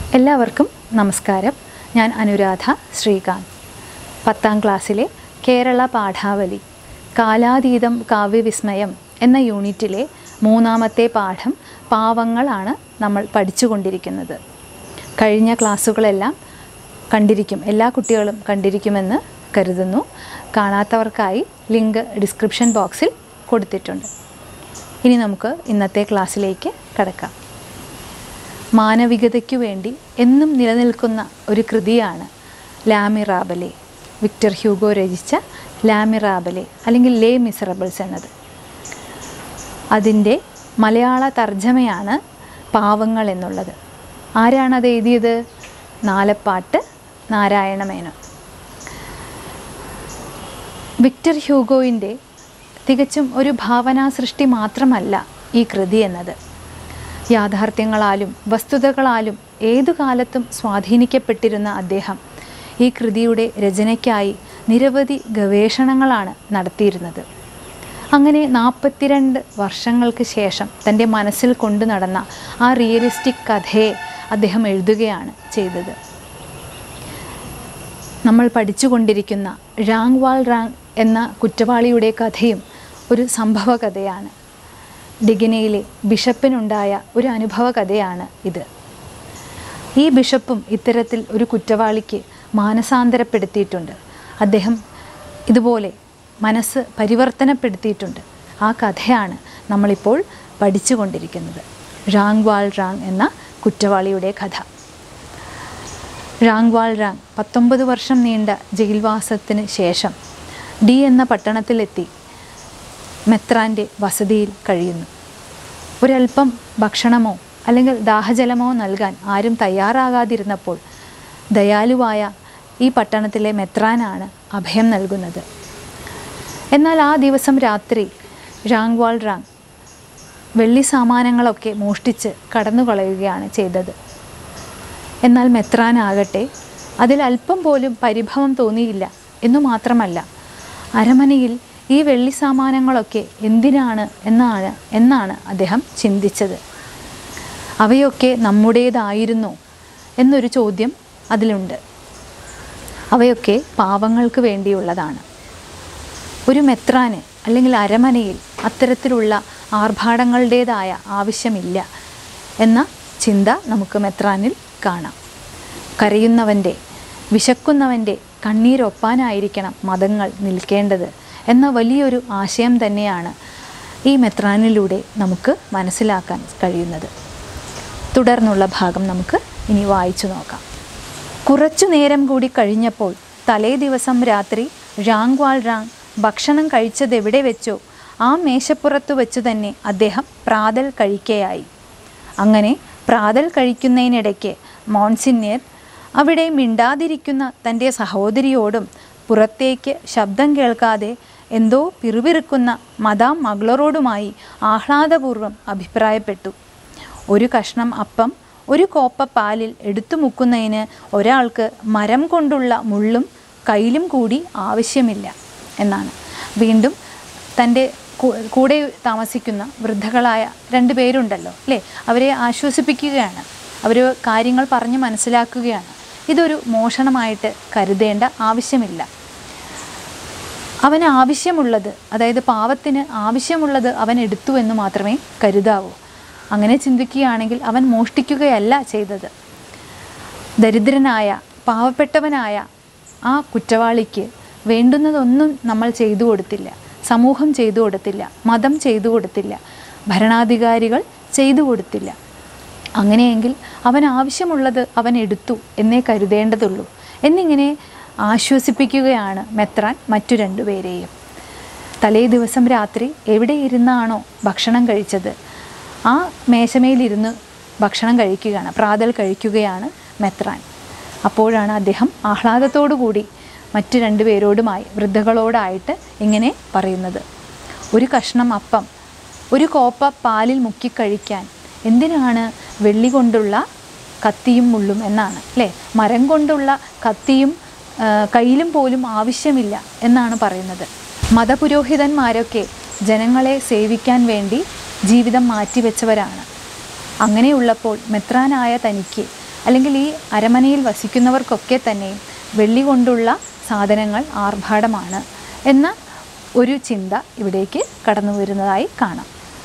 എല്ലാവർക്കും നമസ്കാരം ഞാൻ അനുരാധ ശ്രീകാന്ത് പത്താം ക്ലാസ്സിലെ കേരള പാഠാവലി കാലാതീതം കാവ്യവിസ്മയം എന്ന യൂണിറ്റിലെ മൂന്നാമത്തെ പാഠം പാവങ്ങളാണ് നമ്മൾ പഠിച്ചുകൊണ്ടിരിക്കുന്നത് കഴിഞ്ഞ ക്ലാസ്സുകളെല്ലാം കണ്ടിരിക്കും എല്ലാ കുട്ടികളും കണ്ടിരിക്കുമെന്ന് കരുതുന്നു കാണാത്തവർക്കായി ലിങ്ക് ഡിസ്ക്രിപ്ഷൻ ബോക്സിൽ കൊടുത്തിട്ടുണ്ട് ഇനി നമുക്ക് ഇന്നത്തെ ക്ലാസ്സിലേക്ക് കടക്കാം മാനവികതയ്ക്കു വേണ്ടി എന്നും നിലനിൽക്കുന്ന ഒരു കൃതിയാണ് ലാമിറാബലെ വിക്ടർ ഹ്യൂഗോ രചിച്ച ലാമിറാബലെ അല്ലെങ്കിൽ ലേ മിസറബിൾസ് എന്നത് അതിൻ്റെ മലയാള തർജ്ജമയാണ് പാവങ്ങൾ എന്നുള്ളത് ആരാണത് എഴുതിയത് നാലപ്പാട്ട് നാരായണ മേനോൻ വിക്ടർ ഹ്യൂഗോയിൻ്റെ തികച്ചും ഒരു ഭാവനാ സൃഷ്ടി മാത്രമല്ല ഈ കൃതി എന്നത് യാഥാർത്ഥ്യങ്ങളാലും വസ്തുതകളാലും ഏതു കാലത്തും സ്വാധീനിക്കപ്പെട്ടിരുന്ന അദ്ദേഹം ഈ കൃതിയുടെ രചനയ്ക്കായി നിരവധി ഗവേഷണങ്ങളാണ് നടത്തിയിരുന്നത് അങ്ങനെ നാൽപ്പത്തിരണ്ട് വർഷങ്ങൾക്ക് ശേഷം തൻ്റെ മനസ്സിൽ കൊണ്ടു നടന്ന ആ റിയലിസ്റ്റിക് കഥയെ അദ്ദേഹം എഴുതുകയാണ് ചെയ്തത് നമ്മൾ പഠിച്ചുകൊണ്ടിരിക്കുന്ന റാങ് വാൾ റാങ് എന്ന കുറ്റവാളിയുടെ കഥയും ഒരു സംഭവ കഥയാണ് ഡിഗനയിലെ ബിഷപ്പിനുണ്ടായ ഒരു അനുഭവ കഥയാണ് ഇത് ഈ ബിഷപ്പും ഇത്തരത്തിൽ ഒരു കുറ്റവാളിക്ക് മാനസാന്തരപ്പെടുത്തിയിട്ടുണ്ട് അദ്ദേഹം ഇതുപോലെ മനസ്സ് പരിവർത്തനപ്പെടുത്തിയിട്ടുണ്ട് ആ കഥയാണ് നമ്മളിപ്പോൾ പഠിച്ചുകൊണ്ടിരിക്കുന്നത് റാങ് വാൾ റാങ് എന്ന കുറ്റവാളിയുടെ കഥ റാങ് വാൾ റാങ് പത്തൊമ്പത് വർഷം നീണ്ട ജയിൽവാസത്തിന് ശേഷം ഡി എന്ന പട്ടണത്തിലെത്തി മെത്രാൻ്റെ വസതിയിൽ കഴിയുന്നു ഒരല്പം ഭക്ഷണമോ അല്ലെങ്കിൽ ദാഹജലമോ നൽകാൻ ആരും തയ്യാറാകാതിരുന്നപ്പോൾ ദയാലുവായ ഈ പട്ടണത്തിലെ മെത്രാനാണ് അഭയം നൽകുന്നത് എന്നാൽ ആ ദിവസം രാത്രി റാങ് വാൾ റാങ് വെള്ളി സാമാനങ്ങളൊക്കെ മോഷ്ടിച്ച് കടന്നു കളയുകയാണ് ചെയ്തത് എന്നാൽ മെത്രാനാകട്ടെ അതിൽ അല്പം പോലും പരിഭവം തോന്നിയില്ല എന്നു മാത്രമല്ല അരമനയിൽ ഈ വെള്ളി സാമാനങ്ങളൊക്കെ എന്തിനാണ് എന്നാണ് എന്നാണ് അദ്ദേഹം ചിന്തിച്ചത് അവയൊക്കെ നമ്മുടേതായിരുന്നോ എന്നൊരു ചോദ്യം അതിലുണ്ട് അവയൊക്കെ പാവങ്ങൾക്ക് വേണ്ടിയുള്ളതാണ് ഒരു മെത്രാന് അല്ലെങ്കിൽ അരമനയിൽ അത്തരത്തിലുള്ള ആർഭാടങ്ങളുടേതായ ആവശ്യമില്ല എന്ന ചിന്ത നമുക്ക് മെത്രാനിൽ കാണാം കരയുന്നവൻ്റെ വിശക്കുന്നവൻ്റെ കണ്ണീരൊപ്പാനായിരിക്കണം മതങ്ങൾ നിൽക്കേണ്ടത് എന്ന വലിയൊരു ആശയം തന്നെയാണ് ഈ മെത്രാനിലൂടെ നമുക്ക് മനസ്സിലാക്കാൻ കഴിയുന്നത് തുടർന്നുള്ള ഭാഗം നമുക്ക് ഇനി വായിച്ചു നോക്കാം കുറച്ചു നേരം കൂടി കഴിഞ്ഞപ്പോൾ തലേ ദിവസം രാത്രി റാങ് വാൾ റാങ് ഭക്ഷണം കഴിച്ചതെവിടെ വെച്ചോ ആ മേശപ്പുറത്തു വെച്ചു തന്നെ അദ്ദേഹം പ്രാതൽ കഴിക്കയായി അങ്ങനെ പ്രാതൽ കഴിക്കുന്നതിനിടയ്ക്ക് മോൺസിന്യർ അവിടെ മിണ്ടാതിരിക്കുന്ന തൻ്റെ സഹോദരിയോടും പുറത്തേക്ക് ശബ്ദം കേൾക്കാതെ എന്തോ പിറുപിറുക്കുന്ന മദാം മഗ്ലറോടുമായി ആഹ്ലാദപൂർവ്വം അഭിപ്രായപ്പെട്ടു ഒരു കഷ്ണം അപ്പം ഒരു കോപ്പ പാലിൽ എടുത്തു മുക്കുന്നതിന് ഒരാൾക്ക് മരം കൊണ്ടുള്ള മുള്ളും കയ്യിലും കൂടി ആവശ്യമില്ല എന്നാണ് വീണ്ടും തൻ്റെ കൂടെ താമസിക്കുന്ന വൃദ്ധകളായ രണ്ട് പേരുണ്ടല്ലോ അല്ലേ അവരെ ആശ്വസിപ്പിക്കുകയാണ് അവർ കാര്യങ്ങൾ പറഞ്ഞ് മനസ്സിലാക്കുകയാണ് ഇതൊരു മോഷണമായിട്ട് കരുതേണ്ട ആവശ്യമില്ല അവന് ആവശ്യമുള്ളത് അതായത് പാവത്തിന് ആവശ്യമുള്ളത് അവൻ എടുത്തു എന്ന് മാത്രമേ കരുതാവൂ അങ്ങനെ ചിന്തിക്കുകയാണെങ്കിൽ അവൻ മോഷ്ടിക്കുകയല്ല ചെയ്തത് ദരിദ്രനായ പാവപ്പെട്ടവനായ ആ കുറ്റവാളിക്ക് വേണ്ടുന്നതൊന്നും നമ്മൾ ചെയ്തു കൊടുത്തില്ല സമൂഹം ചെയ്തു കൊടുത്തില്ല മതം ചെയ്തു കൊടുത്തില്ല ഭരണാധികാരികൾ ചെയ്തു കൊടുത്തില്ല അങ്ങനെയെങ്കിൽ അവൻ ആവശ്യമുള്ളത് അവൻ എടുത്തു എന്നേ കരുതേണ്ടതുള്ളൂ എന്നിങ്ങനെ ആശ്വസിപ്പിക്കുകയാണ് മെത്രാൻ മറ്റു രണ്ടുപേരെയും തലേ ദിവസം രാത്രി എവിടെ ഇരുന്നാണോ ഭക്ഷണം കഴിച്ചത് ആ മേശമേലിരുന്ന് ഭക്ഷണം കഴിക്കുകയാണ് പ്രാതൽ കഴിക്കുകയാണ് മെത്രാൻ അപ്പോഴാണ് അദ്ദേഹം ആഹ്ലാദത്തോടു കൂടി മറ്റു രണ്ടുപേരോടുമായി വൃദ്ധകളോടായിട്ട് ഇങ്ങനെ പറയുന്നത് ഒരു കഷ്ണം അപ്പം ഒരു കോപ്പ പാലിൽ മുക്കി കഴിക്കാൻ എന്തിനാണ് വെള്ളി കൊണ്ടുള്ള കത്തിയും മുള്ളും എന്നാണ് അല്ലേ മരം കൊണ്ടുള്ള കത്തിയും കയ്യിലും പോലും ആവശ്യമില്ല എന്നാണ് പറയുന്നത് മതപുരോഹിതന്മാരൊക്കെ ജനങ്ങളെ സേവിക്കാൻ വേണ്ടി ജീവിതം മാറ്റിവെച്ചവരാണ് അങ്ങനെയുള്ളപ്പോൾ മെത്രാനായ തനിക്ക് അല്ലെങ്കിൽ ഈ അരമനയിൽ വസിക്കുന്നവർക്കൊക്കെ തന്നെ വെള്ളി കൊണ്ടുള്ള സാധനങ്ങൾ ആർഭാടമാണ് എന്ന ഒരു ചിന്ത ഇവിടേക്ക് കടന്നു വരുന്നതായി കാണാം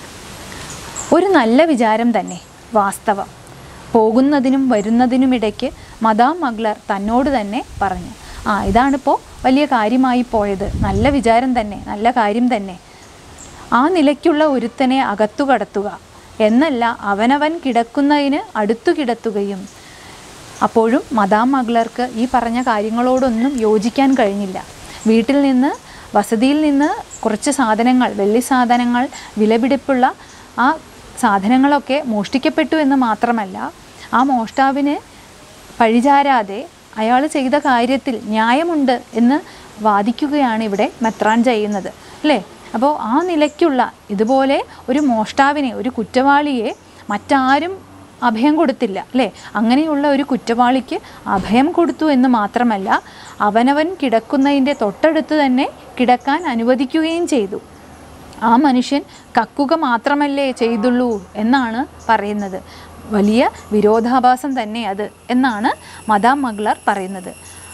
ഒരു നല്ല വിചാരം തന്നെ വാസ്തവം പോകുന്നതിനും വരുന്നതിനുമിടയ്ക്ക് മദാം മഗ്ലർ തന്നോട് തന്നെ പറഞ്ഞു ആ ഇതാണിപ്പോൾ വലിയ കാര്യമായി പോയത് നല്ല വിചാരം തന്നെ നല്ല കാര്യം തന്നെ ആ നിലയ്ക്കുള്ള ഒരുത്തനെ അകത്തു കടത്തുക എന്നല്ല അവനവൻ കിടക്കുന്നതിന് അടുത്തു കിടത്തുകയും അപ്പോഴും മദാം മഗ്ലർക്ക് ഈ പറഞ്ഞ കാര്യങ്ങളോടൊന്നും യോജിക്കാൻ കഴിഞ്ഞില്ല വീട്ടിൽ നിന്ന് വസതിയിൽ നിന്ന് കുറച്ച് സാധനങ്ങൾ വെള്ളി സാധനങ്ങൾ വിലപിടിപ്പുള്ള ആ സാധനങ്ങളൊക്കെ മോഷ്ടിക്കപ്പെട്ടു എന്ന് മാത്രമല്ല ആ മോഷ്ടാവിന് പഴിചാരാതെ അയാൾ ചെയ്ത കാര്യത്തിൽ ന്യായമുണ്ട് എന്ന് വാദിക്കുകയാണ് ഇവിടെ മെത്രാൻ ചെയ്യുന്നത് അല്ലേ അപ്പോൾ ആ നിലയ്ക്കുള്ള ഇതുപോലെ ഒരു മോഷ്ടാവിനെ ഒരു കുറ്റവാളിയെ മറ്റാരും അഭയം കൊടുത്തില്ല അല്ലേ അങ്ങനെയുള്ള ഒരു കുറ്റവാളിക്ക് അഭയം കൊടുത്തു എന്ന് മാത്രമല്ല അവനവൻ കിടക്കുന്നതിൻ്റെ തൊട്ടടുത്ത് തന്നെ കിടക്കാൻ അനുവദിക്കുകയും ചെയ്തു ആ മനുഷ്യൻ കക്കുക മാത്രമല്ലേ ചെയ്തുള്ളൂ എന്നാണ് പറയുന്നത് വലിയ വിരോധാഭാസം തന്നെ അത് എന്നാണ് മദാം മഗ്ലർ പറയുന്നത്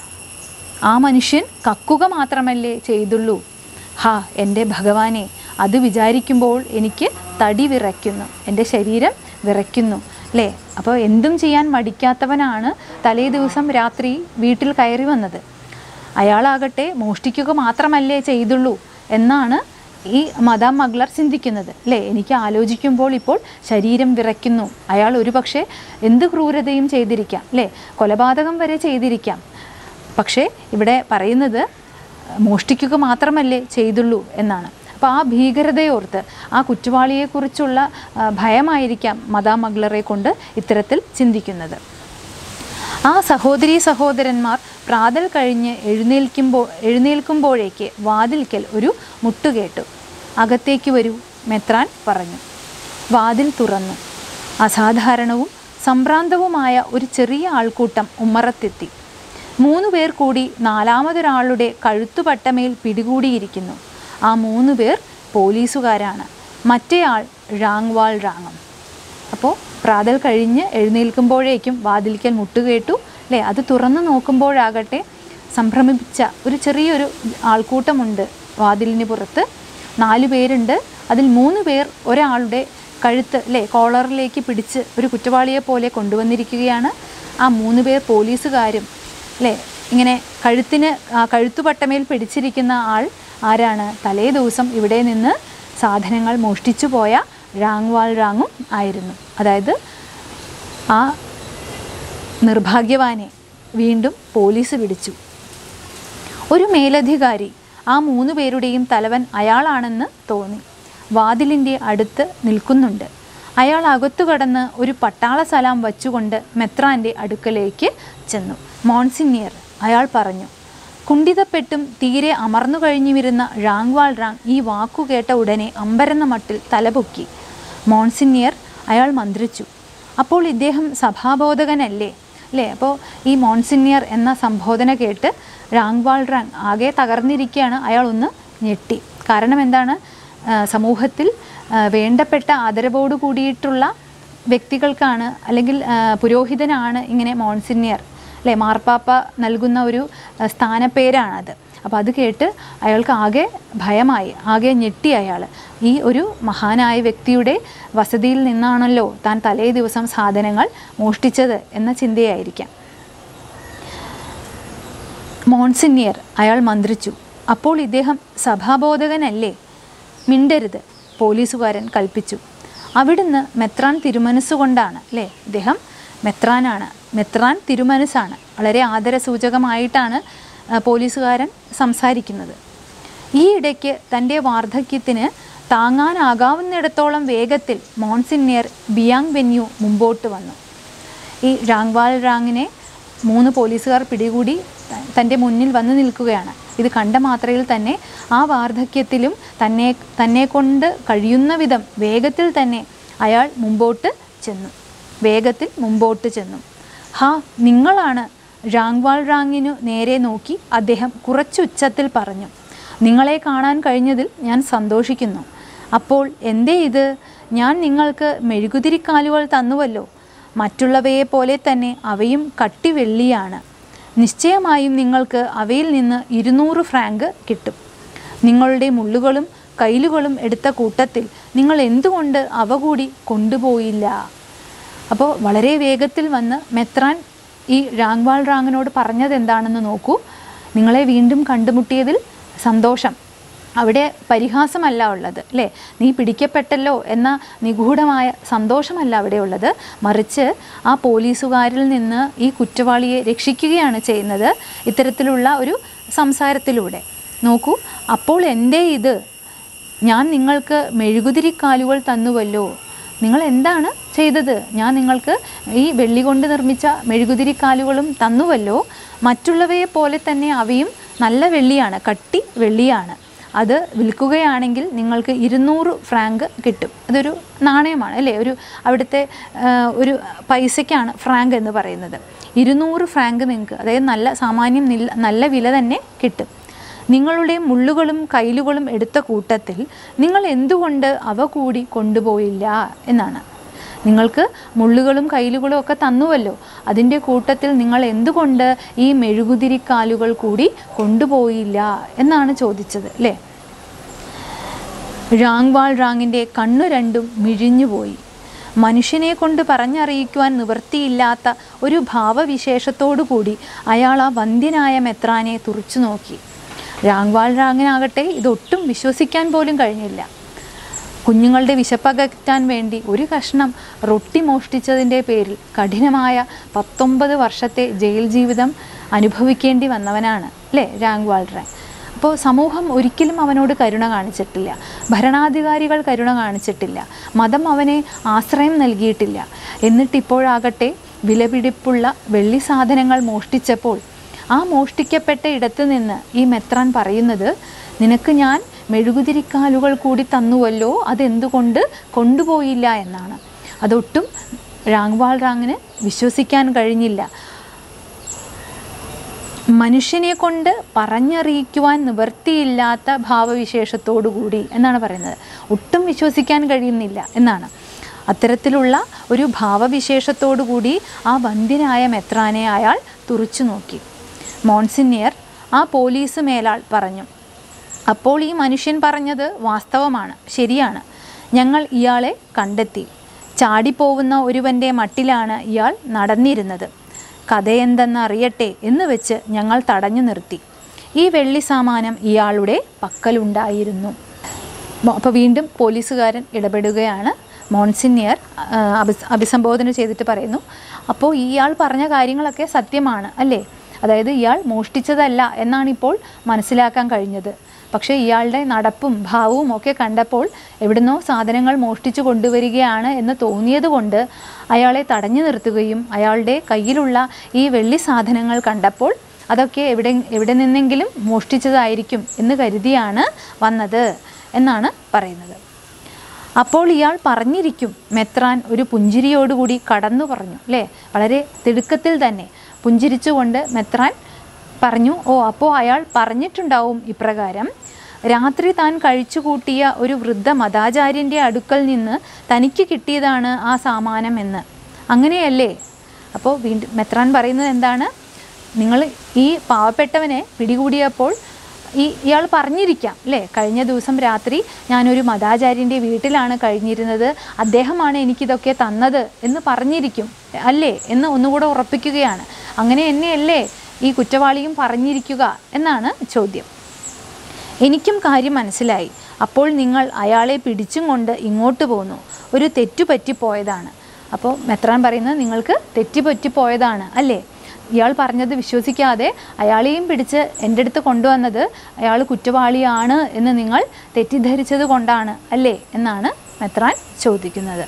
ആ മനുഷ്യൻ കക്കുക മാത്രമല്ലേ ചെയ്തുള്ളൂ ഹാ എൻ്റെ ഭഗവാനെ അത് വിചാരിക്കുമ്പോൾ എനിക്ക് തടി വിറയ്ക്കുന്നു എൻ്റെ ശരീരം വിറയ്ക്കുന്നു അല്ലേ അപ്പോൾ എന്തും ചെയ്യാൻ മടിക്കാത്തവനാണ് തലേ ദിവസം രാത്രി വീട്ടിൽ കയറി വന്നത് അയാളാകട്ടെ മോഷ്ടിക്കുക മാത്രമല്ലേ ചെയ്തുള്ളൂ എന്നാണ് ഈ മദാം മഗ്ലർ ചിന്തിക്കുന്നത് അല്ലേ എനിക്ക് ആലോചിക്കുമ്പോൾ ഇപ്പോൾ ശരീരം വിറയ്ക്കുന്നു അയാൾ ഒരുപക്ഷെ എന്ത് ക്രൂരതയും ചെയ്തിരിക്കാം അല്ലേ കൊലപാതകം വരെ ചെയ്തിരിക്കാം പക്ഷേ ഇവിടെ പറയുന്നത് മോഷ്ടിക്കുക മാത്രമല്ലേ ചെയ്തുള്ളൂ എന്നാണ് അപ്പോൾ ആ ഭീകരതയോർത്ത് ആ കുറ്റവാളിയെക്കുറിച്ചുള്ള ആ, ഭയമായിരിക്കാം മദാം മഗ്ലറെ കൊണ്ട് ഇത്തരത്തിൽ ചിന്തിക്കുന്നത് ആ സഹോദരീ സഹോദരന്മാർ പ്രാതൽ കഴിഞ്ഞ് എഴുന്നേൽക്കുമ്പോൾ എഴുന്നേൽക്കുമ്പോഴേക്ക് വാതിൽക്കൽ ഒരു മുട്ടുകേട്ടു അകത്തേക്ക് വരൂ മെത്രാൻ പറഞ്ഞു വാതിൽ തുറന്നു അസാധാരണവും സംഭ്രാന്തവുമായ ഒരു ചെറിയ ആൾക്കൂട്ടം ഉമ്മറത്തെത്തി മൂന്ന് പേർ കൂടി നാലാമതൊരാളുടെ കഴുത്തുപട്ടമേൽ പിടികൂടിയിരിക്കുന്നു ആ മൂന്ന് പേർ പോലീസുകാരാണ് മറ്റേയാൾ റാങ്വാൾ റാങ്ങും അപ്പോൾ പ്രാതൽ കഴിഞ്ഞ് എഴുന്നേൽക്കുമ്പോഴേക്കും വാതിൽക്കൽ മുട്ടുകേട്ടു അല്ലേ അത് തുറന്നു നോക്കുമ്പോഴാകട്ടെ സംഭ്രമിപ്പിച്ച ഒരു ചെറിയൊരു ആൾക്കൂട്ടമുണ്ട് വാതിലിന് പുറത്ത് നാല് പേരുണ്ട് അതിൽ മൂന്ന് പേർ ഒരാളുടെ കഴുത്ത് അല്ലേ കോളറിലേക്ക് പിടിച്ച് ഒരു കുറ്റവാളിയെ പോലെ കൊണ്ടുവന്നിരിക്കുകയാണ് ആ മൂന്ന് പേർ പോലീസുകാരും അല്ലേ ഇങ്ങനെ കഴുത്തിന് ആ കഴുത്തുപട്ടമേൽ പിടിച്ചിരിക്കുന്ന ആൾ ആരാണ് തലേ ദിവസം ഇവിടെ നിന്ന് സാധനങ്ങൾ മോഷ്ടിച്ചു പോയ റാങ്വാൾ റാങ്ങും ആയിരുന്നു അതായത് ആ നിർഭാഗ്യവാനെ വീണ്ടും പോലീസ് പിടിച്ചു ഒരു മേലധികാരി ആ മൂന്ന് പേരുടെയും തലവൻ അയാളാണെന്ന് തോന്നി വാതിലിൻ്റെ അടുത്ത് നിൽക്കുന്നുണ്ട് അയാൾ അകത്തു കടന്ന് ഒരു പട്ടാള സലാം വച്ചുകൊണ്ട് മെത്രാൻ്റെ അടുക്കലേക്ക് ചെന്നു മോൺസിനിയർ അയാൾ പറഞ്ഞു കുണ്ഠിതപ്പെട്ടും തീരെ അമർന്നു കഴിഞ്ഞുമിരുന്ന റാങ്വാൾ റാങ് ഈ വാക്കു കേട്ട ഉടനെ അമ്പരന്ന മട്ടിൽ തലപൊക്കി മോൺസിനിയർ അയാൾ മന്ത്രിച്ചു അപ്പോൾ ഇദ്ദേഹം സഭാബോധകനല്ലേ അല്ലേ അപ്പോൾ ഈ മോൺസിനിയർ എന്ന സംബോധന കേട്ട് റാങ്വാൾ റാങ് ആകെ തകർന്നിരിക്കുകയാണ് അയാൾ ഒന്ന് ഞെട്ടി കാരണം എന്താണ് ആ, സമൂഹത്തിൽ ആ, വേണ്ടപ്പെട്ട ആദരവോട് കൂടിയിട്ടുള്ള വ്യക്തികൾക്കാണ് അല്ലെങ്കിൽ ആ, പുരോഹിതനാണ് ഇങ്ങനെ മോൺസിനിയർ അല്ലേ മാർപ്പാപ്പ നൽകുന്ന ഒരു ആ, സ്ഥാനപ്പേരാണത് അപ്പോൾ അത് കേട്ട് അയാൾക്ക് ആകെ ഭയമായി ആകെ ഞെട്ടി അയാൾ ഈ ഒരു മഹാനായ വ്യക്തിയുടെ വസതിയിൽ നിന്നാണല്ലോ താൻ തലേ ദിവസം സാധനങ്ങൾ മോഷ്ടിച്ചത് എന്ന ചിന്തയായിരിക്കാം മോൺസിനിയർ അയാൾ മന്ത്രിച്ചു അപ്പോൾ ഇദ്ദേഹം സഭാബോധകനല്ലേ മിണ്ടരുത് പോലീസുകാരൻ കൽപ്പിച്ചു അവിടുന്ന് മെത്രാൻ തിരുമനസ്സുകൊണ്ടാണ് അല്ലേ ഇദ്ദേഹം മെത്രാനാണ് മെത്രാൻ തിരുമനസ്സാണ് വളരെ ആദരസൂചകമായിട്ടാണ് ആ, പോലീസുകാരൻ സംസാരിക്കുന്നത് ഈ ഇടയ്ക്ക് തൻ്റെ വാർദ്ധക്യത്തിന് താങ്ങാനാകാവുന്നിടത്തോളം വേഗത്തിൽ മോൺസിനിയർ ബിയാങ് വെന്യു മുമ്പോട്ട് വന്നു ഈ റാങ്വാൾ റാങ്ങിനെ മൂന്ന് പോലീസുകാർ പിടികൂടി ത- തൻ്റെ മുന്നിൽ വന്നു നിൽക്കുകയാണ് ഇത് കണ്ട മാത്രയിൽ തന്നെ ആ വാർദ്ധക്യത്തിലും തന്നെ തന്നെ കൊണ്ട് കഴിയുന്ന വിധം വേഗത്തിൽ തന്നെ അയാൾ മുമ്പോട്ട് ചെന്നു വേഗത്തിൽ മുമ്പോട്ട് ചെന്നു ഹാ നിങ്ങളാണ് റാങ്വാൾ റാങ്ങിനു നേരെ നോക്കി അദ്ദേഹം കുറച്ചുച്ചത്തിൽ പറഞ്ഞു നിങ്ങളെ കാണാൻ കഴിഞ്ഞതിൽ ഞാൻ സന്തോഷിക്കുന്നു അപ്പോൾ എന്തേ ഇത് ഞാൻ നിങ്ങൾക്ക് മെഴുകുതിരിക്കാലുകൾ തന്നുവല്ലോ മറ്റുള്ളവയെപ്പോലെ തന്നെ അവയും കട്ടി വെള്ളിയാണ് നിശ്ചയമായും നിങ്ങൾക്ക് അവയിൽ നിന്ന് ഇരുന്നൂറ് ഫ്രാങ്ക് കിട്ടും നിങ്ങളുടെ മുള്ളുകളും കയ്യിലുകളും എടുത്ത കൂട്ടത്തിൽ നിങ്ങൾ എന്തുകൊണ്ട് അവ കൂടി കൊണ്ടുപോയില്ല അപ്പോൾ വളരെ വേഗത്തിൽ വന്ന് മെത്രാൻ ഈ രാങ്വാൾ റാങ്ങിനോട് പറഞ്ഞത് എന്താണെന്ന് നോക്കൂ നിങ്ങളെ വീണ്ടും കണ്ടുമുട്ടിയതിൽ സന്തോഷം അവിടെ പരിഹാസമല്ല ഉള്ളത് അല്ലേ നീ പിടിക്കപ്പെട്ടല്ലോ എന്ന നിഗൂഢമായ സന്തോഷമല്ല അവിടെ ഉള്ളത് മറിച്ച് ആ പോലീസുകാരിൽ നിന്ന് ഈ കുറ്റവാളിയെ രക്ഷിക്കുകയാണ് ചെയ്യുന്നത് ഇത്തരത്തിലുള്ള ഒരു സംസാരത്തിലൂടെ നോക്കൂ അപ്പോൾ എൻ്റെ ഇത് ഞാൻ നിങ്ങൾക്ക് മെഴുകുതിരിക്കാലുകൾ തന്നുവല്ലോ നിങ്ങൾ എന്താണ് ചെയ്തത് ഞാൻ നിങ്ങൾക്ക് ഈ വെള്ളി കൊണ്ട് നിർമ്മിച്ച മെഴുകുതിരിക്കാലുകളും തന്നുവല്ലോ മറ്റുള്ളവയെ പോലെ തന്നെ അവയും നല്ല വെള്ളിയാണ് കട്ടി വെള്ളിയാണ് അത് വിൽക്കുകയാണെങ്കിൽ നിങ്ങൾക്ക് ഇരുന്നൂറ് ഫ്രാങ്ക് കിട്ടും അതൊരു നാണയമാണ് അല്ലേ ഒരു അവിടുത്തെ ആ, ഒരു പൈസയ്ക്കാണ് ഫ്രാങ്ക് എന്ന് പറയുന്നത് ഇരുന്നൂറ് ഫ്രാങ്ക് നിങ്ങൾക്ക് അതായത് നല്ല സാമാന്യം നില്ല- നല്ല വില തന്നെ കിട്ടും നിങ്ങളുടെ മുള്ളുകളും കയ്യിലുകളും എടുത്ത കൂട്ടത്തിൽ നിങ്ങൾ എന്തുകൊണ്ട് അവ കൂടി കൊണ്ടുപോയില്ല എന്നാണ് നിങ്ങൾക്ക് മുള്ളുകളും കയ്യിലുകളും ഒക്കെ തന്നുവല്ലോ അതിൻ്റെ കൂട്ടത്തിൽ നിങ്ങൾ എന്തുകൊണ്ട് ഈ മെഴുകുതിരിക്കാലുകൾ കൂടി കൊണ്ടുപോയില്ല എന്നാണ് ചോദിച്ചത് അല്ലേ റാങ്വാൾ റാങ്ങിൻ്റെ കണ്ണു രണ്ടും മിഴിഞ്ഞുപോയി മനുഷ്യനെ കൊണ്ട് പറഞ്ഞറിയിക്കുവാൻ നിവൃത്തിയില്ലാത്ത ഒരു ഭാവവിശേഷത്തോടു കൂടി അയാൾ ആ വന്ധ്യനായ മെത്രാനെ തുറച്ചു നോക്കി രാങ്വാൾ റാങ്ങിനാകട്ടെ ഇതൊട്ടും വിശ്വസിക്കാൻ പോലും കഴിഞ്ഞില്ല കുഞ്ഞുങ്ങളുടെ വിശപ്പകറ്റാൻ വേണ്ടി ഒരു കഷ്ണം റൊട്ടി മോഷ്ടിച്ചതിൻ്റെ പേരിൽ കഠിനമായ പത്തൊമ്പത് വർഷത്തെ ജയിൽ ജീവിതം അനുഭവിക്കേണ്ടി വന്നവനാണ് അല്ലേ രാങ്വാൾ റാങ് അപ്പോൾ സമൂഹം ഒരിക്കലും അവനോട് കരുണ കാണിച്ചിട്ടില്ല ഭരണാധികാരികൾ കരുണ കാണിച്ചിട്ടില്ല മതം അവനെ ആശ്രയം നൽകിയിട്ടില്ല എന്നിട്ടിപ്പോഴാകട്ടെ വിലപിടിപ്പുള്ള വെള്ളി സാധനങ്ങൾ മോഷ്ടിച്ചപ്പോൾ ആ മോഷ്ടിക്കപ്പെട്ട ഇടത്ത് നിന്ന് ഈ മെത്രാൻ പറയുന്നത് നിനക്ക് ഞാൻ മെഴുകുതിരിക്കാലുകൾ കൂടി തന്നുവല്ലോ അതെന്തുകൊണ്ട് കൊണ്ടുപോയില്ല എന്നാണ് അതൊട്ടും റാങ്വാൾ റാങ്ങിന് വിശ്വസിക്കാൻ കഴിഞ്ഞില്ല മനുഷ്യനെ കൊണ്ട് പറഞ്ഞറിയിക്കുവാൻ നിവൃത്തിയില്ലാത്ത ഭാവവിശേഷത്തോടു കൂടി എന്നാണ് പറയുന്നത് ഒട്ടും വിശ്വസിക്കാൻ കഴിയുന്നില്ല എന്നാണ് അത്തരത്തിലുള്ള ഒരു ഭാവവിശേഷത്തോടു കൂടി ആ വന്ധ്യനായ മെത്രാനെ അയാൾ തുറച്ചു നോക്കി മോൺസിനിയർ ആ പോലീസ് മേലാൾ പറഞ്ഞു അപ്പോൾ ഈ മനുഷ്യൻ പറഞ്ഞത് വാസ്തവമാണ് ശരിയാണ് ഞങ്ങൾ ഇയാളെ കണ്ടെത്തി ചാടിപ്പോവുന്ന ഒരുവൻ്റെ മട്ടിലാണ് ഇയാൾ നടന്നിരുന്നത് കഥയെന്തെന്ന് അറിയട്ടെ എന്ന് വെച്ച് ഞങ്ങൾ തടഞ്ഞു നിർത്തി ഈ വെള്ളി സാമാനം ഇയാളുടെ പക്കലുണ്ടായിരുന്നു അപ്പോൾ വീണ്ടും പോലീസുകാരൻ ഇടപെടുകയാണ് മോൺസിനിയർ ആ, അഭി- അഭിസംബോധന ചെയ്തിട്ട് പറയുന്നു അപ്പോൾ ഇയാൾ പറഞ്ഞ കാര്യങ്ങളൊക്കെ സത്യമാണ് അല്ലേ അതായത് ഇയാൾ മോഷ്ടിച്ചതല്ല എന്നാണ് ഇപ്പോൾ മനസ്സിലാക്കാൻ കഴിഞ്ഞത് പക്ഷേ ഇയാളുടെ നടപ്പും ഭാവവും ഒക്കെ കണ്ടപ്പോൾ എവിടുന്നോ സാധനങ്ങൾ മോഷ്ടിച്ചു കൊണ്ടുവരികയാണ് എന്ന് തോന്നിയത് കൊണ്ട് അയാളെ തടഞ്ഞു നിർത്തുകയും അയാളുടെ കയ്യിലുള്ള ഈ വെള്ളി സാധനങ്ങൾ കണ്ടപ്പോൾ അതൊക്കെ എവിടെ എവിടെ നിന്നെങ്കിലും മോഷ്ടിച്ചതായിരിക്കും എന്ന് കരുതിയാണ് വന്നത് എന്നാണ് പറയുന്നത് അപ്പോൾ ഇയാൾ പറഞ്ഞിരിക്കും മെത്രാൻ ഒരു പുഞ്ചിരിയോടുകൂടി കടന്നു പറഞ്ഞു അല്ലേ വളരെ തിടുക്കത്തിൽ തന്നെ പുഞ്ചിരിച്ചുകൊണ്ട് മെത്രാൻ പറഞ്ഞു ഓ അപ്പോൾ അയാൾ പറഞ്ഞിട്ടുണ്ടാവും ഇപ്രകാരം രാത്രി താൻ കഴിച്ചുകൂട്ടിയ ഒരു വൃദ്ധ മതാചാര്യൻ്റെ അടുക്കൽ നിന്ന് തനിക്ക് കിട്ടിയതാണ് ആ സാമാനം എന്ന് അങ്ങനെയല്ലേ അപ്പോൾ വീണ്ടും മെത്രാൻ പറയുന്നത് എന്താണ് നിങ്ങൾ ഈ പാവപ്പെട്ടവനെ പിടികൂടിയപ്പോൾ ഈ ഇയാൾ പറഞ്ഞിരിക്കാം അല്ലേ കഴിഞ്ഞ ദിവസം രാത്രി ഞാനൊരു മതാചാര്യൻ്റെ വീട്ടിലാണ് കഴിഞ്ഞിരുന്നത് അദ്ദേഹമാണ് എനിക്കിതൊക്കെ തന്നത് എന്ന് പറഞ്ഞിരിക്കും അല്ലേ എന്ന് ഒന്നുകൂടെ ഉറപ്പിക്കുകയാണ് അങ്ങനെ എന്നെയല്ലേ ഈ കുറ്റവാളിയും പറഞ്ഞിരിക്കുക എന്നാണ് ചോദ്യം എനിക്കും കാര്യം മനസ്സിലായി അപ്പോൾ നിങ്ങൾ അയാളെ പിടിച്ചും കൊണ്ട് ഇങ്ങോട്ട് പോന്നു ഒരു തെറ്റു പറ്റിപ്പോയതാണ് അപ്പോൾ മെത്രാൻ പറയുന്നത് നിങ്ങൾക്ക് തെറ്റി പറ്റിപ്പോയതാണ് അല്ലേ ഇയാൾ പറഞ്ഞത് വിശ്വസിക്കാതെ അയാളെയും പിടിച്ച് എൻ്റെ അടുത്ത് കൊണ്ടുവന്നത് അയാൾ കുറ്റവാളിയാണ് എന്ന് നിങ്ങൾ തെറ്റിദ്ധരിച്ചത് കൊണ്ടാണ് അല്ലേ എന്നാണ് മെത്രാൻ ചോദിക്കുന്നത്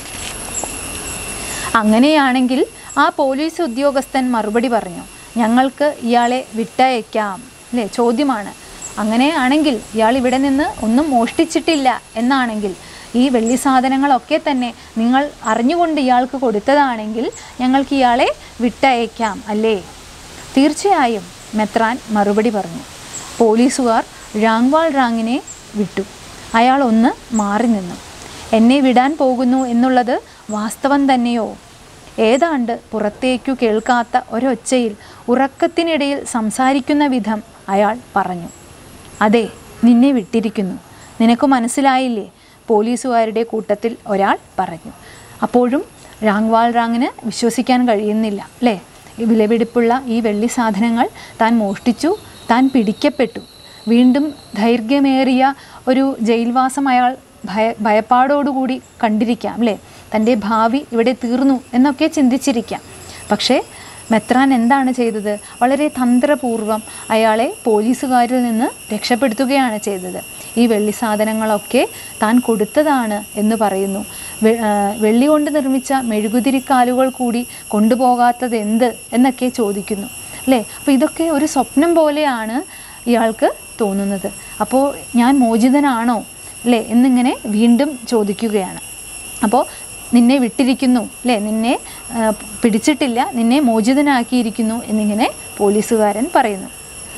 അങ്ങനെയാണെങ്കിൽ ആ പോലീസ് ഉദ്യോഗസ്ഥൻ മറുപടി പറഞ്ഞു ഞങ്ങൾക്ക് ഇയാളെ വിട്ടയക്കാം അല്ലേ ചോദ്യമാണ് അങ്ങനെയാണെങ്കിൽ ഇയാൾ ഇവിടെ നിന്ന് ഒന്നും മോഷ്ടിച്ചിട്ടില്ല എന്നാണെങ്കിൽ ഈ വെള്ളി സാധനങ്ങളൊക്കെ തന്നെ നിങ്ങൾ അറിഞ്ഞുകൊണ്ട് ഇയാൾക്ക് കൊടുത്തതാണെങ്കിൽ ഞങ്ങൾക്ക് ഇയാളെ വിട്ടയക്കാം അല്ലേ തീർച്ചയായും മെത്രാൻ മറുപടി പറഞ്ഞു പോലീസുകാർ റാങ്വാൾ റാങ്ങിനെ വിട്ടു അയാൾ ഒന്ന് മാറി നിന്നു എന്നെ വിടാൻ പോകുന്നു എന്നുള്ളത് വാസ്തവം തന്നെയോ ഏതാണ്ട് പുറത്തേക്കു കേൾക്കാത്ത ഒരൊച്ചയിൽ ഉറക്കത്തിനിടയിൽ സംസാരിക്കുന്ന വിധം അയാൾ പറഞ്ഞു അതെ നിന്നെ വിട്ടിരിക്കുന്നു നിനക്ക് മനസ്സിലായില്ലേ പോലീസുകാരുടെ കൂട്ടത്തിൽ ഒരാൾ പറഞ്ഞു അപ്പോഴും രാങ്വാൾ റാങ്ങിന് വിശ്വസിക്കാൻ കഴിയുന്നില്ല അല്ലേ ഈ വിലപിടിപ്പുള്ള ഈ വെള്ളി സാധനങ്ങൾ താൻ മോഷ്ടിച്ചു താൻ പിടിക്കപ്പെട്ടു വീണ്ടും ദൈർഘ്യമേറിയ ഒരു ജയിൽവാസം അയാൾ ഭയ ഭയപ്പാടോടുകൂടി കണ്ടിരിക്കാം അല്ലേ തൻ്റെ ഭാവി ഇവിടെ തീർന്നു എന്നൊക്കെ ചിന്തിച്ചിരിക്കാം പക്ഷേ മെത്രാൻ എന്താണ് ചെയ്തത് വളരെ തന്ത്രപൂർവം അയാളെ പോലീസുകാരിൽ നിന്ന് രക്ഷപ്പെടുത്തുകയാണ് ചെയ്തത് ഈ വെള്ളി സാധനങ്ങളൊക്കെ താൻ കൊടുത്തതാണ് എന്ന് പറയുന്നു വെ- ആ, വെള്ളി കൊണ്ട് നിർമ്മിച്ച മെഴുകുതിരിക്കാലുകൾ കൂടി കൊണ്ടുപോകാത്തത് എന്ത് എന്നൊക്കെ ചോദിക്കുന്നു അല്ലേ അപ്പോൾ ഇതൊക്കെ ഒരു സ്വപ്നം പോലെയാണ് ഇയാൾക്ക് തോന്നുന്നത് അപ്പോൾ ഞാൻ മോചിതനാണോ അല്ലേ എന്നിങ്ങനെ വീണ്ടും ചോദിക്കുകയാണ് അപ്പോൾ നിന്നെ വിട്ടിരിക്കുന്നു അല്ലേ നിന്നെ ആ, പിടിച്ചിട്ടില്ല നിന്നെ മോചിതനാക്കിയിരിക്കുന്നു എന്നിങ്ങനെ പോലീസുകാരൻ പറയുന്നു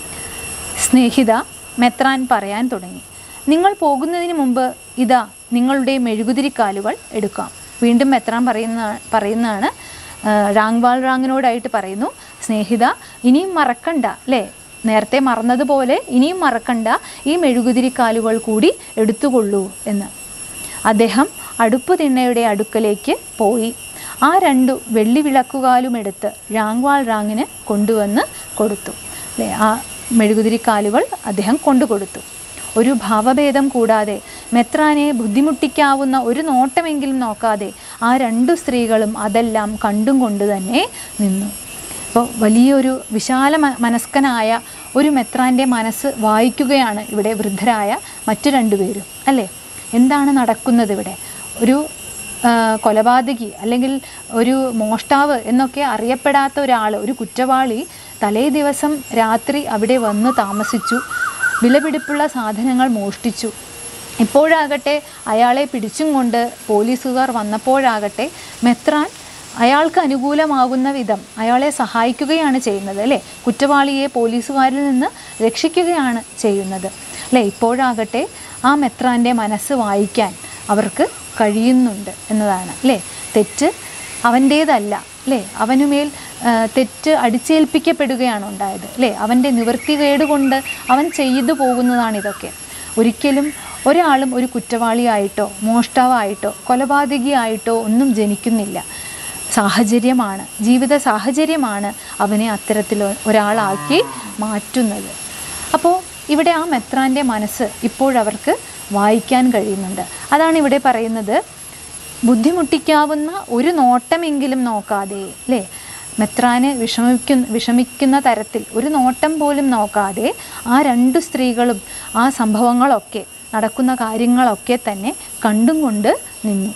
സ്നേഹിത മെത്രാൻ പറയാൻ തുടങ്ങി നിങ്ങൾ പോകുന്നതിന് മുമ്പ് ഇതാ നിങ്ങളുടെ മെഴുകുതിരിക്കാലുകൾ എടുക്കാം വീണ്ടും മെത്രാൻ പറയുന്ന പറയുന്നതാണ് ആ, റാങ്വാൾ റാങ്ങിനോടായിട്ട് പറയുന്നു സ്നേഹിത ഇനിയും മറക്കണ്ട അല്ലേ നേരത്തെ മറന്നതുപോലെ ഇനിയും മറക്കണ്ട ഈ മെഴുകുതിരിക്കാലുകൾ കൂടി എടുത്തുകൊള്ളൂ എന്ന് അദ്ദേഹം അടുപ്പ് തിണ്ണയുടെ അടുക്കലേക്ക് പോയി ആ രണ്ടു വെള്ളി വിളക്കുകാലുമെടുത്ത് റാങ്വാൾ റാങ്ങിന് കൊണ്ടുവന്ന് കൊടുത്തു അല്ലേ ആ മെഴുകുതിരിക്കാലുകൾ അദ്ദേഹം കൊണ്ടുകൊടുത്തു ഒരു ഭാവഭേദം കൂടാതെ മെത്രാനെ ബുദ്ധിമുട്ടിക്കാവുന്ന ഒരു നോട്ടമെങ്കിലും നോക്കാതെ ആ രണ്ടു സ്ത്രീകളും അതെല്ലാം കണ്ടും കൊണ്ട് തന്നെ നിന്നു അപ്പോൾ വലിയൊരു വിശാല മ- മനസ്കനായ ഒരു മെത്രാൻ്റെ മനസ്സ് വായിക്കുകയാണ് ഇവിടെ വൃദ്ധരായ മറ്റു രണ്ടുപേരും അല്ലേ എന്താണ് നടക്കുന്നത് ഇവിടെ ഒരു ആ, കൊലപാതകി അല്ലെങ്കിൽ ഒരു മോഷ്ടാവ് എന്നൊക്കെ അറിയപ്പെടാത്ത ഒരാൾ ഒരു കുറ്റവാളി തലേ ദിവസം രാത്രി അവിടെ വന്ന് താമസിച്ചു വിലപിടിപ്പുള്ള സാധനങ്ങൾ മോഷ്ടിച്ചു ഇപ്പോഴാകട്ടെ അയാളെ പിടിച്ചും കൊണ്ട് പോലീസുകാർ വന്നപ്പോഴാകട്ടെ മെത്രാൻ അയാൾക്ക് അനുകൂലമാകുന്ന വിധം അയാളെ സഹായിക്കുകയാണ് ചെയ്യുന്നത് അല്ലേ കുറ്റവാളിയെ പോലീസുകാരിൽ നിന്ന് രക്ഷിക്കുകയാണ് ചെയ്യുന്നത് അല്ലേ ഇപ്പോഴാകട്ടെ ആ മെത്രാൻ്റെ മനസ്സ് വായിക്കാൻ അവർക്ക് കഴിയുന്നുണ്ട് എന്നതാണ് അല്ലേ തെറ്റ് അവൻ്റേതല്ല അല്ലേ അവനുമേൽ ആ, തെറ്റ് അടിച്ചേൽപ്പിക്കപ്പെടുകയാണ് ഉണ്ടായത് അല്ലേ അവൻ്റെ നിവൃത്തികേട് കൊണ്ട് അവൻ ചെയ്തു പോകുന്നതാണ് ഇതൊക്കെ ഒരിക്കലും ഒരാളും ഒരു കുറ്റവാളിയായിട്ടോ മോഷ്ടാവായിട്ടോ കൊലപാതകിയായിട്ടോ ഒന്നും ജനിക്കുന്നില്ല സാഹചര്യമാണ് ജീവിത സാഹചര്യമാണ് അവനെ അത്തരത്തിൽ ഒരാളാക്കി മാറ്റുന്നത് അപ്പോൾ ഇവിടെ ആ മെത്രാൻ്റെ മനസ്സ് ഇപ്പോഴവർക്ക് വായിക്കാൻ കഴിയുന്നുണ്ട് അതാണ് ഇവിടെ പറയുന്നത് ബുദ്ധിമുട്ടിക്കാവുന്ന ഒരു നോട്ടമെങ്കിലും നോക്കാതെ അല്ലേ മെത്രാന് വിഷമിക്കുന്ന വിഷമിക്കുന്ന തരത്തിൽ ഒരു നോട്ടം പോലും നോക്കാതെ ആ രണ്ട് സ്ത്രീകളും ആ സംഭവങ്ങളൊക്കെ നടക്കുന്ന കാര്യങ്ങളൊക്കെ തന്നെ കണ്ടും കൊണ്ട് നിന്നു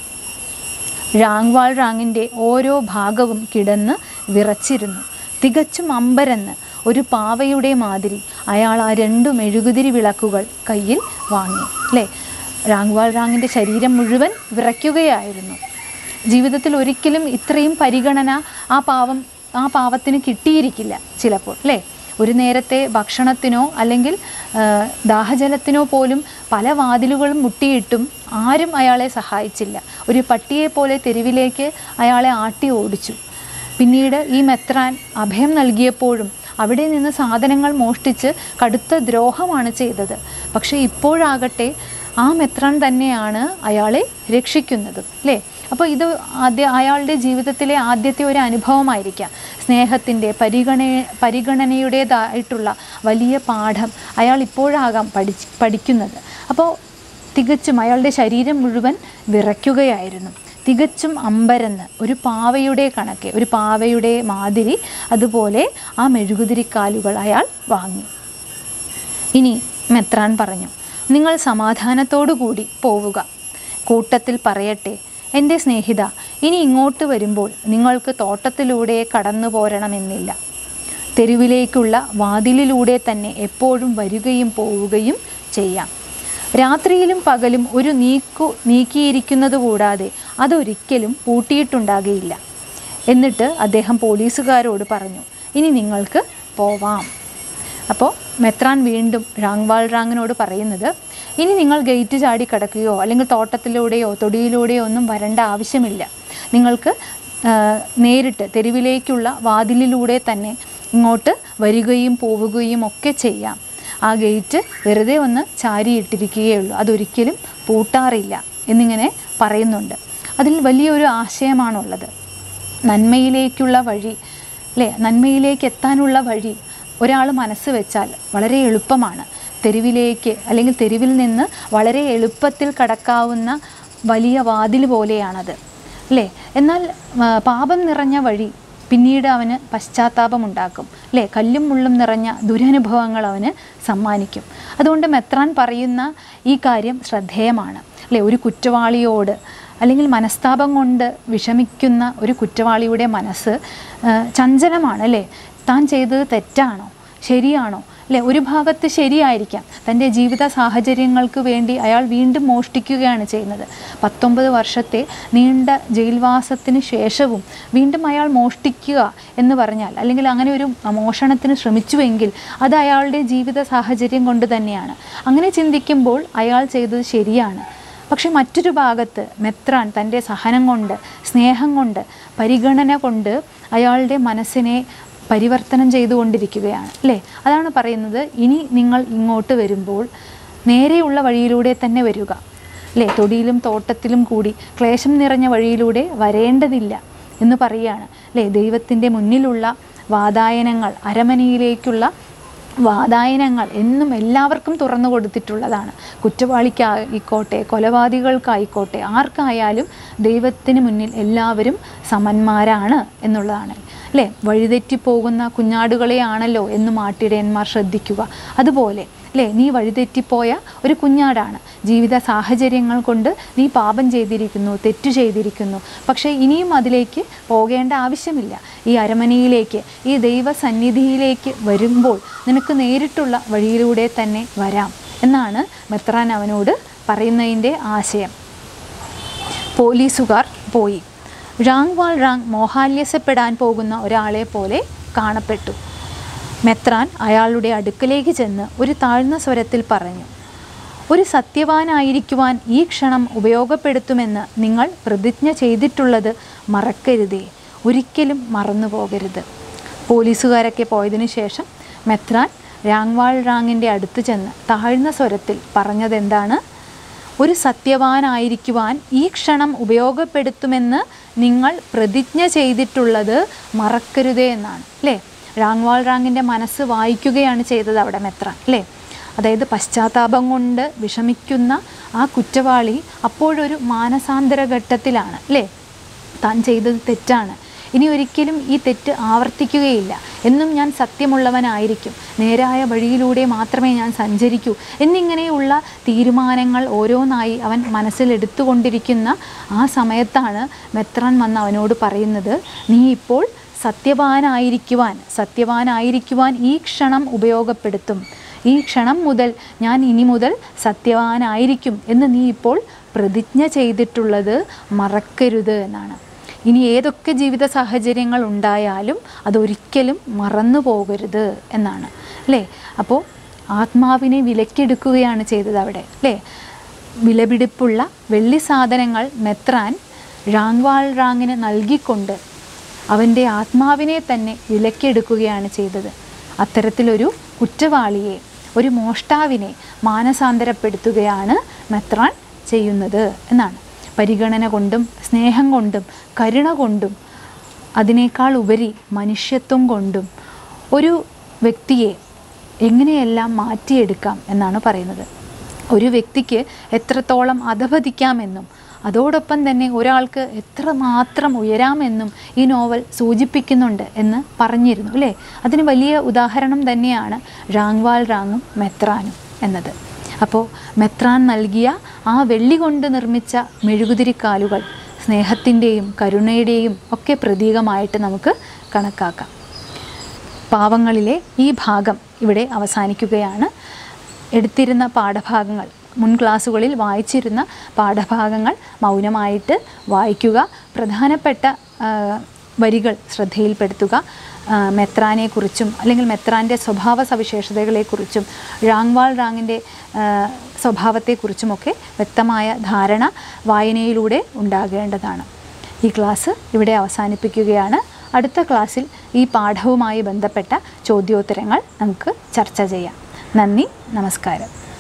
റാങ്വാൾ റാങ്ങിൻ്റെ ഓരോ ഭാഗവും കിടന്ന് വിറച്ചിരുന്നു തികച്ചും അമ്പരന്ന് ഒരു പാവയുടെ മാതിരി അയാൾ ആ രണ്ടു മെഴുകുതിരി വിളക്കുകൾ കയ്യിൽ വാങ്ങി അല്ലേ റാങ്വാൾ റാങ്ങിൻ്റെ ശരീരം മുഴുവൻ വിറയ്ക്കുകയായിരുന്നു ജീവിതത്തിൽ ഒരിക്കലും ഇത്രയും പരിഗണന ആ പാവം ആ പാവത്തിന് കിട്ടിയിരിക്കില്ല ചിലപ്പോൾ അല്ലേ ഒരു നേരത്തെ ഭക്ഷണത്തിനോ അല്ലെങ്കിൽ ആ, ദാഹജലത്തിനോ പോലും പല വാതിലുകളും മുട്ടിയിട്ടും ആരും അയാളെ സഹായിച്ചില്ല ഒരു പട്ടിയെ പോലെ തെരുവിലേക്ക് അയാളെ ആട്ടി ഓടിച്ചു പിന്നീട് ഈ മെത്രാൻ അഭയം നൽകിയപ്പോഴും അവിടെ നിന്ന് സാധനങ്ങൾ മോഷ്ടിച്ച് കടുത്ത ദ്രോഹമാണ് ചെയ്തത് പക്ഷേ ഇപ്പോഴാകട്ടെ ആ മെത്രാൻ തന്നെയാണ് അയാളെ രക്ഷിക്കുന്നത് അല്ലേ അപ്പോൾ ഇത് ആദ്യ അയാളുടെ ജീവിതത്തിലെ ആദ്യത്തെ ഒരു അനുഭവമായിരിക്കാം സ്നേഹത്തിൻ്റെ പരിഗണ പരിഗണനയുടേതായിട്ടുള്ള വലിയ പാഠം അയാൾ ഇപ്പോഴാകാം പഠിച്ച് പഠിക്കുന്നത് അപ്പോൾ തികച്ചും അയാളുടെ ശരീരം മുഴുവൻ വിറയ്ക്കുകയായിരുന്നു തികച്ചും അമ്പരന്ന് ഒരു പാവയുടെ കണക്കെ ഒരു പാവയുടെ മാതിരി അതുപോലെ ആ മെഴുകുതിരിക്കാലുകൾ അയാൾ വാങ്ങി ഇനി മെത്രാൻ പറഞ്ഞു നിങ്ങൾ സമാധാനത്തോടു കൂടി പോവുക കൂട്ടത്തിൽ പറയട്ടെ എൻ്റെ സ്നേഹിത ഇനി ഇങ്ങോട്ട് വരുമ്പോൾ നിങ്ങൾക്ക് തോട്ടത്തിലൂടെ കടന്നു പോരണമെന്നില്ല തെരുവിലേക്കുള്ള വാതിലിലൂടെ തന്നെ എപ്പോഴും വരികയും പോവുകയും ചെയ്യാം രാത്രിയിലും പകലും ഒരു നീക്കു നീക്കിയിരിക്കുന്നത് കൂടാതെ അതൊരിക്കലും പൂട്ടിയിട്ടുണ്ടാകുകയില്ല എന്നിട്ട് അദ്ദേഹം പോലീസുകാരോട് പറഞ്ഞു ഇനി നിങ്ങൾക്ക് പോവാം അപ്പോൾ മെത്രാൻ വീണ്ടും റാങ്വാൾ റാങ്ങിനോട് പറയുന്നത് ഇനി നിങ്ങൾ ഗേറ്റ് ചാടി കിടക്കുകയോ അല്ലെങ്കിൽ തോട്ടത്തിലൂടെയോ തൊടിയിലൂടെയോ ഒന്നും വരേണ്ട ആവശ്യമില്ല നിങ്ങൾക്ക് ആ, നേരിട്ട് തെരുവിലേക്കുള്ള വാതിലിലൂടെ തന്നെ ഇങ്ങോട്ട് വരികയും പോവുകയും ഒക്കെ ചെയ്യാം ആ ഗേറ്റ് വെറുതെ ഒന്ന് ചാരിയിട്ടിരിക്കുകയുള്ളൂ അതൊരിക്കലും പൂട്ടാറില്ല എന്നിങ്ങനെ പറയുന്നുണ്ട് അതിൽ വലിയൊരു ആശയമാണുള്ളത് നന്മയിലേക്കുള്ള വഴി അല്ലേ നന്മയിലേക്ക് എത്താനുള്ള വഴി ഒരാൾ മനസ്സ് വെച്ചാൽ വളരെ എളുപ്പമാണ് തെരുവിലേക്ക് അല്ലെങ്കിൽ തെരുവിൽ നിന്ന് വളരെ എളുപ്പത്തിൽ കടക്കാവുന്ന വലിയ വാതിൽ പോലെയാണത് അല്ലേ എന്നാൽ ആ, പാപം നിറഞ്ഞ വഴി പിന്നീട് അവന് പശ്ചാത്താപമുണ്ടാക്കും അല്ലേ കല്ലും മുള്ളും നിറഞ്ഞ ദുരനുഭവങ്ങൾ അവന് സമ്മാനിക്കും അതുകൊണ്ട് മെത്രാൻ പറയുന്ന ഈ കാര്യം ശ്രദ്ധേയമാണ് അല്ലേ ഒരു കുറ്റവാളിയോട് അല്ലെങ്കിൽ മനസ്താപം കൊണ്ട് വിഷമിക്കുന്ന ഒരു കുറ്റവാളിയുടെ മനസ്സ് ആ, ചഞ്ചലമാണ് അല്ലേ താൻ ചെയ്തത് തെറ്റാണോ ശരിയാണോ അല്ലേ ഒരു ഭാഗത്ത് ശരിയായിരിക്കാം തൻ്റെ ജീവിത സാഹചര്യങ്ങൾക്ക് വേണ്ടി അയാൾ വീണ്ടും മോഷ്ടിക്കുകയാണ് ചെയ്യുന്നത് പത്തൊമ്പത് വർഷത്തെ നീണ്ട ജയിൽവാസത്തിന് ശേഷവും വീണ്ടും അയാൾ മോഷ്ടിക്കുക എന്ന് പറഞ്ഞാൽ അല്ലെങ്കിൽ അങ്ങനെ ഒരു മോഷണത്തിന് ശ്രമിച്ചുവെങ്കിൽ അത് അയാളുടെ ജീവിത സാഹചര്യം കൊണ്ട് തന്നെയാണ് അങ്ങനെ ചിന്തിക്കുമ്പോൾ അയാൾ ചെയ്തത് ശരിയാണ് പക്ഷെ മറ്റൊരു ഭാഗത്ത് മെത്രാൻ തൻ്റെ സഹനം കൊണ്ട് സ്നേഹം കൊണ്ട് പരിഗണന കൊണ്ട് അയാളുടെ മനസ്സിനെ പരിവർത്തനം ചെയ്തുകൊണ്ടിരിക്കുകയാണ് അല്ലേ അതാണ് പറയുന്നത് ഇനി നിങ്ങൾ ഇങ്ങോട്ട് വരുമ്പോൾ നേരെയുള്ള വഴിയിലൂടെ തന്നെ വരിക അല്ലേ തൊടിയിലും തോട്ടത്തിലും കൂടി ക്ലേശം നിറഞ്ഞ വഴിയിലൂടെ വരേണ്ടതില്ല എന്ന് പറയുകയാണ് അല്ലേ ദൈവത്തിൻ്റെ മുന്നിലുള്ള വാതായനങ്ങൾ അരമനയിലേക്കുള്ള വാതായനങ്ങൾ എന്നും എല്ലാവർക്കും തുറന്നു കൊടുത്തിട്ടുള്ളതാണ് കുറ്റവാളിക്കായിക്കോട്ടെ കൊലപാതകൾക്കായിക്കോട്ടെ ആർക്കായാലും ദൈവത്തിന് മുന്നിൽ എല്ലാവരും സമന്മാരാണ് എന്നുള്ളതാണ് അല്ലേ വഴിതെറ്റിപ്പോകുന്ന കുഞ്ഞാടുകളെയാണല്ലോ എന്ന് മാട്ടിടയന്മാർ ശ്രദ്ധിക്കുക അതുപോലെ അല്ലേ നീ വഴിതെറ്റിപ്പോയ ഒരു കുഞ്ഞാടാണ് ജീവിത സാഹചര്യങ്ങൾ കൊണ്ട് നീ പാപം ചെയ്തിരിക്കുന്നു തെറ്റു ചെയ്തിരിക്കുന്നു പക്ഷേ ഇനിയും അതിലേക്ക് പോകേണ്ട ആവശ്യമില്ല ഈ അരമനയിലേക്ക് ഈ ദൈവസന്നിധിയിലേക്ക് വരുമ്പോൾ നിനക്ക് നേരിട്ടുള്ള വഴിയിലൂടെ തന്നെ വരാം എന്നാണ് മെത്രാൻ അവനോട് പറയുന്നതിൻ്റെ ആശയം പോലീസുകാർ പോയി റാങ് വാൾ റാങ് മോഹാലസ്യപ്പെടാൻ പോകുന്ന ഒരാളെ പോലെ കാണപ്പെട്ടു മെത്രാൻ അയാളുടെ അടുക്കലേക്ക് ചെന്ന് ഒരു താഴ്ന്ന സ്വരത്തിൽ പറഞ്ഞു ഒരു സത്യവാനായിരിക്കുവാൻ ഈ ക്ഷണം ഉപയോഗപ്പെടുത്തുമെന്ന് നിങ്ങൾ പ്രതിജ്ഞ ചെയ്തിട്ടുള്ളത് മറക്കരുതേ ഒരിക്കലും മറന്നു പോകരുത് പോലീസുകാരൊക്കെ പോയതിനു ശേഷം മെത്രാൻ രാങ്വാൾ റാങ്ങിൻ്റെ അടുത്ത് ചെന്ന് താഴ്ന്ന സ്വരത്തിൽ പറഞ്ഞതെന്താണ് ഒരു സത്യവാനായിരിക്കുവാൻ ഈ ക്ഷണം ഉപയോഗപ്പെടുത്തുമെന്ന് നിങ്ങൾ പ്രതിജ്ഞ ചെയ്തിട്ടുള്ളത് മറക്കരുതേ എന്നാണ് അല്ലേ റാങ്വാൾ റാങ്ങിൻ്റെ മനസ്സ് വായിക്കുകയാണ് ചെയ്തത് അവിടെ മെത്രാൻ അല്ലേ അതായത് പശ്ചാത്താപം കൊണ്ട് വിഷമിക്കുന്ന ആ കുറ്റവാളി അപ്പോഴൊരു മാനസാന്തര ഘട്ടത്തിലാണ് അല്ലേ താൻ ചെയ്തത് തെറ്റാണ് ഇനി ഒരിക്കലും ഈ തെറ്റ് ആവർത്തിക്കുകയില്ല എന്നും ഞാൻ സത്യമുള്ളവനായിരിക്കും നേരായ വഴിയിലൂടെ മാത്രമേ ഞാൻ സഞ്ചരിക്കൂ എന്നിങ്ങനെയുള്ള തീരുമാനങ്ങൾ ഓരോന്നായി അവൻ മനസ്സിലെടുത്തുകൊണ്ടിരിക്കുന്ന ആ സമയത്താണ് മെത്രാൻ വന്ന് അവനോട് പറയുന്നത് നീ ഇപ്പോൾ സത്യവാനായിരിക്കുവാൻ സത്യവാനായിരിക്കുവാൻ ഈ ക്ഷണം ഉപയോഗപ്പെടുത്തും ഈ ക്ഷണം മുതൽ ഞാൻ ഇനി മുതൽ സത്യവാനായിരിക്കും എന്ന് നീ ഇപ്പോൾ പ്രതിജ്ഞ ചെയ്തിട്ടുള്ളത് മറക്കരുത് എന്നാണ് ഇനി ഏതൊക്കെ ജീവിത സാഹചര്യങ്ങൾ ഉണ്ടായാലും അതൊരിക്കലും മറന്നു പോകരുത് എന്നാണ് അല്ലേ അപ്പോൾ ആത്മാവിനെ വിലക്കെടുക്കുകയാണ് ചെയ്തത് അവിടെ അല്ലേ വിലപിടിപ്പുള്ള വെള്ളി സാധനങ്ങൾ മെത്രാൻ റാങ്വാൾ റാങ്ങിന് നൽകിക്കൊണ്ട് അവൻ്റെ ആത്മാവിനെ തന്നെ വിലക്കെടുക്കുകയാണ് ചെയ്തത് അത്തരത്തിലൊരു കുറ്റവാളിയെ ഒരു മോഷ്ടാവിനെ മാനസാന്തരപ്പെടുത്തുകയാണ് മെത്രാൻ ചെയ്യുന്നത് എന്നാണ് പരിഗണന കൊണ്ടും സ്നേഹം കൊണ്ടും കരുണ കൊണ്ടും അതിനേക്കാൾ ഉപരി മനുഷ്യത്വം കൊണ്ടും ഒരു വ്യക്തിയെ എങ്ങനെയെല്ലാം മാറ്റിയെടുക്കാം എന്നാണ് പറയുന്നത് ഒരു വ്യക്തിക്ക് എത്രത്തോളം അധപതിക്കാമെന്നും അതോടൊപ്പം തന്നെ ഒരാൾക്ക് എത്രമാത്രം ഉയരാമെന്നും ഈ നോവൽ സൂചിപ്പിക്കുന്നുണ്ട് എന്ന് പറഞ്ഞിരുന്നു അല്ലേ അതിന് വലിയ ഉദാഹരണം തന്നെയാണ് റാങ്വാൽ റാങ്ങും മെത്രാനും എന്നത് അപ്പോൾ മെത്രാൻ നൽകിയ ആ വെള്ളി കൊണ്ട് നിർമ്മിച്ച മെഴുകുതിരിക്കാലുകൾ സ്നേഹത്തിൻ്റെയും കരുണയുടെയും ഒക്കെ പ്രതീകമായിട്ട് നമുക്ക് കണക്കാക്കാം പാവങ്ങളിലെ ഈ ഭാഗം ഇവിടെ അവസാനിക്കുകയാണ് എടുത്തിരുന്ന പാഠഭാഗങ്ങൾ മുൻ ക്ലാസ്സുകളിൽ വായിച്ചിരുന്ന പാഠഭാഗങ്ങൾ മൗനമായിട്ട് വായിക്കുക പ്രധാനപ്പെട്ട ആ, വരികൾ ശ്രദ്ധയിൽപ്പെടുത്തുക ആ, മെത്രാനെക്കുറിച്ചും അല്ലെങ്കിൽ മെത്രാൻ്റെ സ്വഭാവ സവിശേഷതകളെക്കുറിച്ചും റാങ്വാൾ റാങ്ങിൻ്റെ ആ, സ്വഭാവത്തെക്കുറിച്ചുമൊക്കെ വ്യക്തമായ ധാരണ വായനയിലൂടെ ഉണ്ടാകേണ്ടതാണ് ഈ ക്ലാസ് ഇവിടെ അവസാനിപ്പിക്കുകയാണ് അടുത്ത ക്ലാസ്സിൽ ഈ പാഠവുമായി ബന്ധപ്പെട്ട ചോദ്യോത്തരങ്ങൾ നമുക്ക് ചർച്ച ചെയ്യാം നന്ദി നമസ്കാരം